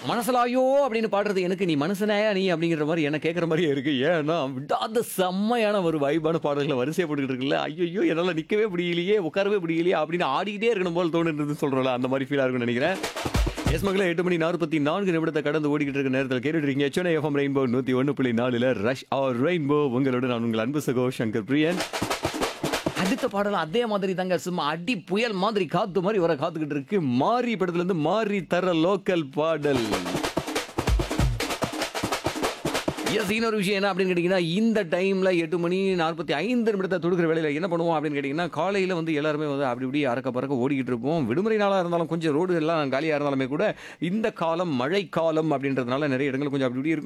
மனசலாயோ அப்படின்னு பாடுறது எனக்கு நீ மனுஷனாயா நீ அப்படிங்கிற மாதிரி என்ன கேட்குற மாதிரியே இருக்கு ஏன்னா விடாத செம்மையான ஒரு வைபான பாடல்களை வரிசையை போட்டுக்கிட்டு இருக்குல்ல ஐயோ என்னால் நிற்கவே முடியலையே உட்காரவே முடியலையே அப்படின்னு ஆடிக்கிட்டே இருக்கணும் போல் தோணுன்றது சொல்கிறோம்ல அந்த மாதிரி ஃபீலாக இருக்கும்னு நினைக்கிறேன் எஸ் மகளே எட்டு மணி நாற்பத்தி நான்கு நிமிடத்தை கடந்து ஓடிக்கிட்டு இருக்க நேரத்தில் கேட்டுட்டு இருக்கீங்க சென்னை எஃப்எம் ரெயின்போ நூற்றி ஒன்று புள்ளி நாலுல ரஷ் ஆர் ரெயின்போ உங்களோட நான் உங்கள் அன்பு சகோ சங்கர் பிரியன் அடுத்த பாடலும் அதே மாதிரி தாங்க சும்மா அடி புயல் மாதிரி காத்து மாதிரி வர காத்துக்கிட்டு இருக்கு மாறி படத்துல இருந்து மாறி தர லோக்கல் பாடல் எஸ் இன்னொரு விஷயம் என்ன அப்படின்னு கேட்டிங்கன்னா இந்த டைமில் எட்டு மணி நாற்பத்தி ஐந்து நிமிடத்தை தொடுக்கிற வேலையில் என்ன பண்ணுவோம் அப்படின்னு கேட்டிங்கன்னா காலையில் வந்து எல்லாருமே வந்து அப்படி இப்படி அறக்க பறக்க ஓடிக்கிட்டு இருப்போம் விடுமுறை நாளாக இருந்தாலும் கொஞ்சம் ரோடு எல்லாம் காலியாக இருந்தாலுமே கூட இந்த காலம் மழைக்காலம் அப்படின்றதுனால நிறைய இடங்கள் கொஞ்சம் அப்படி இப்படி இருக்கும்